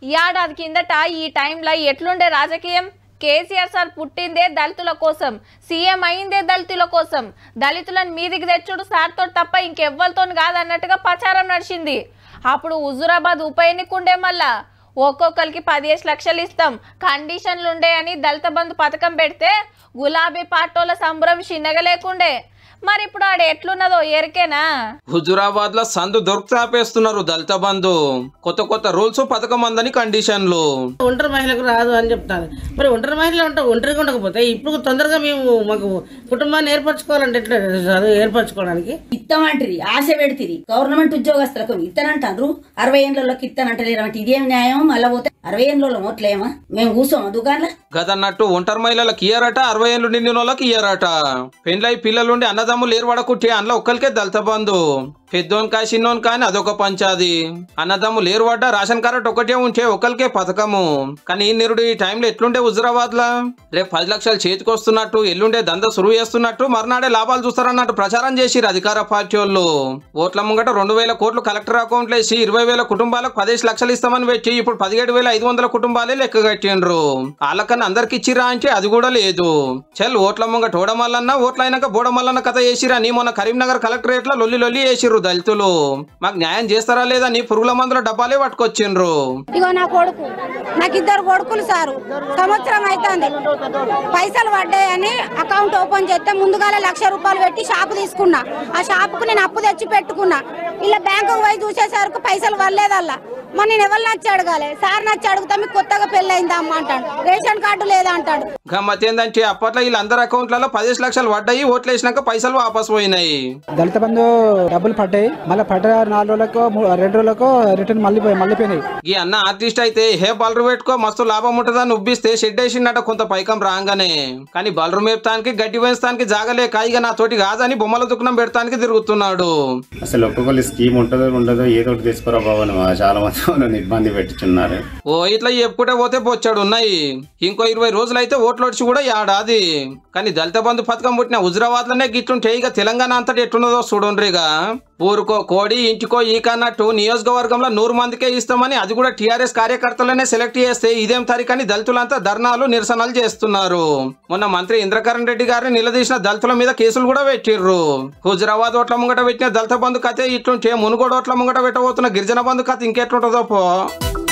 ఏడాది కిందట ఈ టైంలో ఎట్లుండే రాజకీయం కేసీఆర్ సార్ పుట్టిందే దళితుల కోసం సీఎం అయిందే దళితుల కోసం దళితులను మీదికి తెచ్చుడు సార్తో తప్ప ఇంకెవ్వరితో కాదన్నట్టుగా ప్రచారం నడిచింది అప్పుడు హుజురాబాద్ ఉప ఎన్నిక ఉండే మళ్ళా ఒక్కొక్కరికి పదిహేను లక్షలు ఇస్తాం కండిషన్లు ఉండే అని దళిత బంధు పథకం పెడితే గులాబీ పాటోల సంబరం చిన్నగా లేకుండే మరి ఇప్పుడు ఆడ ఎట్లున్నదో ఎరికేనా హుజురాబాద్ లో సందు దొరికి ఆపేస్తున్నారు దళిత బంధు కొత్త కొత్త రూల్స్ పథకం అందని కండిషన్లు ఒంటరి మహిళకు రాదు అని చెప్తారు మరి ఒంటరి మహిళ ఉంటే ఒంటరిగా ఉండకపోతే ఇప్పుడు తొందరగా మేము మాకు కుటుంబాన్ని ఏర్పరచుకోవాలంటే ఎట్లా చదువు ఏర్పరచుకోవడానికి ఇత్తమంటిరి ఆశ పెడితిరి గవర్నమెంట్ ఉద్యోగస్తులకు ఇత్తనంటారు అరవై ఏళ్ళకి ఇత్తనంటలేరు అంటే ఇదేం న్యాయం మళ్ళీ పోతే అరవై ఏళ్ళలో మోట్లేమా మేము కూర్చోమా దుకాణంలో గదన్నట్టు ఒంటరి మహిళలకు ఇయ్యారట అరవై ఏళ్ళు నిండిన వాళ్ళకి ఇయ్యారట పెండ్లై పిల్లలుండి అన్నదమ్ములు ఏర్పడకుట్టి అందులో ఒక్కరికే దళిత బంధు పెద్దోన్ కాయ చిన్నోన్ కానీ అదొక పంచాది అన్నదమ్ములు ఏర్పడ్డ రేషన్ కార్డు ఒకటే ఉంచే ఒకరికే పథకము కానీ ఈ నిరుడు ఈ టైంలో ఎట్లుండే హుజురాబాద్ లా రేపు పది లక్షలు చేతికి వస్తున్నట్టు ఎల్లుండే దంద సురువు చేస్తున్నట్టు మర్నాడే లాభాలు చూస్తారన్నట్టు ప్రచారం చేసిరు అధికార పార్టీ వాళ్ళు ఓట్ల ముంగట రెండు వేల కోట్లు కలెక్టర్ అకౌంట్లో వేసి ఇరవై వేల కుటుంబాలకు పదిహేను లక్షలు ఇస్తామని పెట్టి ఇప్పుడు పదిహేడు వేల ఐదు వందల కుటుంబాలే లెక్క కట్టిండ్రు వాళ్ళకన్నా అందరికి ఇచ్చిరా అంటే అది కూడా లేదు చల్ ఓట్ల ముంగట ఓడమల్లన్న ఓట్ల అయినాక బోడమల్లన్న కథ చేసిరా నీ మొన్న కరీంనగర్ కలెక్టరేట్ లో లొల్లి లొల్లి చేసిర్రు దళితులు మాకు న్యాయం చేస్తారా లేదా నీ పురుగుల మందుల డబ్బాలే పట్టుకొచ్చిండ్రు ఇగో నా కొడుకు నాకు ఇద్దరు కొడుకులు సారు సంవత్సరం అవుతుంది పైసలు పడ్డాయని అకౌంట్ ఓపెన్ చేస్తే ముందుగానే లక్ష రూపాయలు పెట్టి షాపు తీసుకున్నా ఆ షాపుకు నేను అప్పు తెచ్చి పెట్టుకున్నా ఇలా బ్యాంకుకు పోయి చూసేసరికి పైసలు పడలేదల్లా మరి నేను ఎవరు నచ్చి అడగాలి సార్ నచ్చి అడుగుతా మీకు కొత్తగా పెళ్ళయిందా అమ్మ అంటాడు రేషన్ కార్డు లేదా అంటాడు గమ్మత్ ఏందంటే అప్పట్లో వీళ్ళందరి అకౌంట్లలో పదిహేను లక్షలు పడ్డాయి ఓట్లు వేసినాక పైసలు వాపస్ పోయినాయి దళిత బంధు డబ్బులు పడ్డాయి మళ్ళీ పడ్డ నాలుగు రోజులకు మూ- రెండు రోజులకు రిటర్న్ మళ్ళీ పోయి- మళ్ళీ పోయినాయి ఈ అన్న ఆర్టిస్ట్ అయితే హే బలరు పెట్టుకో మస్తు లాభం ఉంటుందని ఉబ్బిస్తే షెడ్ వేసిండట కొంత పైకం రాగానే కానీ బలరు మేపుతానికి గడ్డి వేస్తానికి జాగలేక ఇక నా తోటి కాదని బొమ్మల దుకాణం పెడతానికి తిరుగుతున్నాడు అసలు ఒక్కొక్కరి స్కీమ్ ఉంటుందో ఉండదో ఏదో ఒకటి తీసుకురా బాబు అని మా చాలా మంది నన్ను ఇబ్బంది పెట్టుచున్నారు ఓ ఇట్లా చెప్పుకుంటే పోతే బొచ్చాడు ఉన్నాయి ఇంకో ఇరవై రోజులు అయితే ఓట్లు వచ్చి కూడా ఏడాది కానీ దళిత బంధు పథకం పుట్టిన హుజరాబాద్ లోనే గిట్లుంటే ఇక తెలంగాణ అంతటి ఎట్లున్నదో చూడండిగా ఊరుకో కోడి ఇంటికో ఈకన్నట్టు నియోజకవర్గంలో నూరు మందికే ఇస్తామని అది కూడా టీఆర్ఎస్ కార్యకర్తలనే సెలెక్ట్ చేస్తే ఇదేం తరికని దళితులంతా ధర్నాలు నిరసనలు చేస్తున్నారు మొన్న మంత్రి ఇంద్రకరణ్ రెడ్డి గారిని నిలదీసిన దళితుల మీద కేసులు కూడా పెట్టిర్రు హుజరాబాద్ ఓట్ల ముంగట పెట్టిన దళిత బంధు కథే ఇట్లుంటే మునుగోడు ఓట్ల ముంగట పెట్టబోతున్న గిరిజన బంధు కథ ఇంకెట్లుంటుందో పో